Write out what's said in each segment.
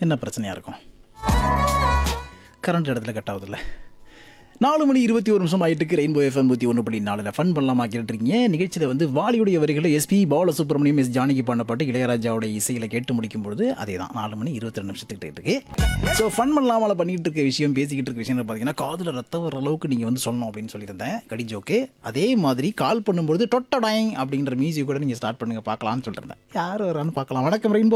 என்ன பிரச்சனையாக இருக்கும் கரண்ட் இடத்துல கட் ஆகுதுல்ல நாலு மணி இருபத்தி ஒரு நிமிஷம் ஆயிட்டு இருக்கு ரெயின்போ எஃப்எம் நூற்றி ஒன்று படி நாலில் ஃபன் பண்ணலாமா கேட்டுருக்கீங்க நிகழ்ச்சியில் வந்து வாலியுடைய வரிகளில் எஸ்பி பாலசுப்ரமணியம் எஸ் ஜானகி பாடின பாட்டு இளையராஜாவோட இசையில் கேட்டு முடிக்கும் பொழுது அதே தான் நாலு மணி இருபத்தி ரெண்டு நிமிஷத்துக்கிட்ட இருக்கு ஸோ ஃபன் பண்ணலாமல் பண்ணிட்டு இருக்க விஷயம் பேசிக்கிட்டு இருக்க விஷயம் பார்த்தீங்கன்னா காதில் ரத்தம் வர அளவுக்கு நீங்கள் வந்து சொல்லணும் அப்படின்னு சொல்லியிருந்தேன் கடி ஜோக்கு அதே மாதிரி கால் பண்ணும்பொழுது டொட்டடாய் அப்படின்ற மியூசிக் கூட நீங்கள் ஸ்டார்ட் பண்ணுங்க பார்க்கலாம்னு சொல்லியிருந்தேன் யார் வரான்னு பார்க்கலாம் வணக்கம் ரெயின்போ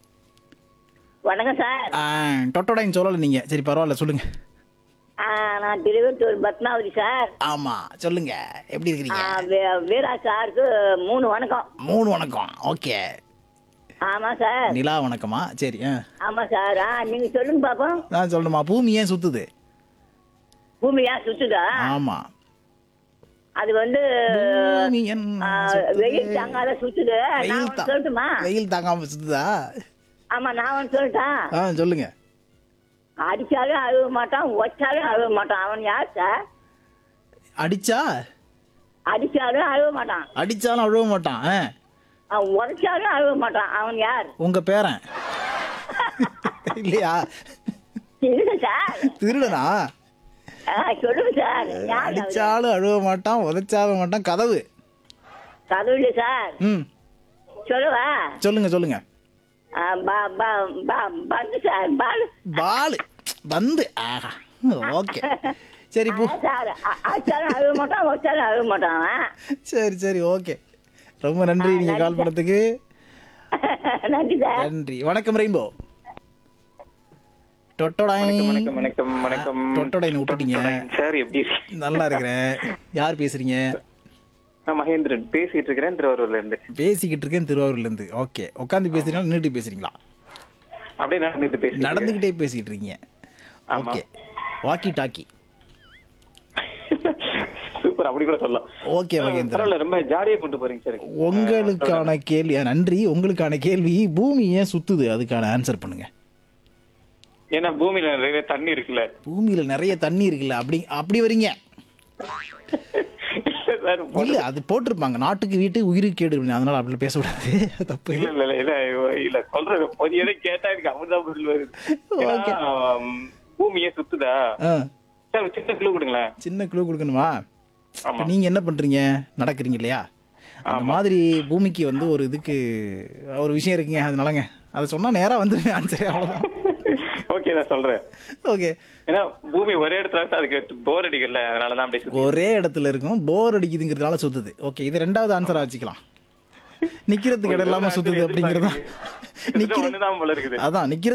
வணக்கம் சார் டொட்டடாயின்னு சொல்லலை நீங்கள் சரி பரவாயில்ல சொல்லுங்கள் ஆ, நான் திருவத்தூர் பத்மாவதி சார் ஆமாம் சொல்லுங்க எப்படி ஆ, இருக்கிறீங்க வீ- வீரா சாருக்கு மூணு வணக்கம் மூணு வணக்கம் ஓகே ஆமா சார் நிலா வணக்கமா சரி ஆ ஆமா சார் ஆ நீங்க சொல்லுங்க பாப்போம் நான் சொல்லணுமா பூமி ஏன் சுத்துது பூமி ஏன் சுத்துதா ஆமா அது வந்து பூமி ஏன் ஆ, சுத்துது? வெயில் தாங்காத சுத்துது நான் வெயில் ஒண்ணு தா- சொல்லட்டுமா வெயில் தாங்காம சுத்துதா ஆமா நான் ஒன்று சொல்லட்டா ஆ சொல்லுங்க அடிச்சாலும் அழுவ மாட்டான் ஒச்சாலும் அழுவ மாட்டான் அவன் யார் சார் அடிச்சா அடிச்சாலும் அழுவ மாட்டான் அடிச்சாலும் அழுவ மாட்டான் ஆ. அவன் உடைச்சாலும் அழுவ மாட்டான் அவன் யார் உங்க பேரன் இல்லையா இல்ல சார் திருடனா ஆ, சொல்லுங்க சார் யார் அவரு? அடிச்சாலும் அழுவ மாட்டான் உதைச்சாலும் மாட்டான் கதவு கதவுல சார் ம் சொல்லுவா சொல்லுங்க சொல்லுங்க ஆ, ப- ப- ப- பந்து சார் பால் பால் வந்து ஆஹா ஓகே சரி பூ அதான் சார் அ- அடிச்சாலும் அழுவ மாட்டான் வச்சாலும் அழுவ மாட்டான் அவன். சரி சரி ஓகே ரொம்ப நன்றி நீங்க கால் பண்ணதுக்கு நன்றி சார் நன்றி வணக்கம் ரெயின்போ டொட்டோடாய் வணக்கம் வணக்கம் வணக்கம் டொட்டோடாய் விட்டுட்டீங்க சார் எப்படி இருக்கீங்க? நல்லா இருக்கிறேன் யார் பேசுறீங்க நான் மகேந்திரன் பேசிட்டு இருக்கிறேன் திருவாரூர்ல இருந்து பேசிக்கிட்டு இருக்கேன் திருவாரூர்ல இருந்து ஓகே உட்காந்து பேசுறீங்களா நின்றுட்டு பேசுறீங்களா அப்படியே நடந்துட்டு பேசி நடந்துகிட்டே பேசிக்கிட்டு இருக்கீங்க ஆமா. ஓகே வாக்கி டாக்கி சூப்பர் அப்படி கூட சொல்லலாம் ஓகே மகேந்திரன் பரவாயில்ல ரொம்ப ஜாலியா கொண்டு போறீங்க சார் உங்களுக்கான கேள்வி நன்றி உங்களுக்கான கேள்வி பூமி ஏன் சுத்துது அதுக்கான ஆன்சர் பண்ணுங்க ஏன்னா பூமியில நிறைய தண்ணி இருக்குல்ல பூமியில நிறைய தண்ணி இருக்குல்ல அப்படி அப்படி வரீங்க சார் இல்ல அது போட்டிருப்பாங்க நாட்டுக்கு வீட்டு உயிருக்கு கேடு அப்படின்னு. அதனால அப்படி பேசக்கூடாது தப்பு இல்ல இல்ல இல்ல இல்ல இல்ல சொல்றது ஒரு எதை கேட்டா எனக்கு அமிர்தா பதில் வருது Okay. ஏன்னா, ம், பூமியே சுத்துதா ஆ, சார் ஒரு சின்ன கிலோ கொடுங்களேன் சின்ன குழு கொடுக்கணுமா ஆமா இப்ப நீங்க என்ன பண்றீங்க நடக்கிறீங்க இல்லையா அந்த மாதிரி பூமிக்கு வந்து ஒரு இதுக்கு ஒரு விஷயம் இருக்குங்க அதனாலங்க அதை சொன்னா நேரா வந்துருங்க ஆன்சர் அவ்வளவுதான் ஓகே நான் சொல்றேன் ஓகே ஏன்னா பூமி ஒரே இடத்துல இருக்கு, அதுக்கு போர் அடிக்கல அதனாலதான் அப்படியே சுத்தி ஒரே இடத்துல இருக்கும் போர் அடிக்குதுங்கிறதுனால சுத்துது ஓகே இது ரெண்டாவது ஆன்சரா வச்சுக்கலாம் நிக்கிறதுக்கு இடம் இல்லாம சுத்துது அப்படிங்கறதா கிட்டத்தட்ட ஒண்ணுதான் போல இருக்குது அதான் நிக்கிற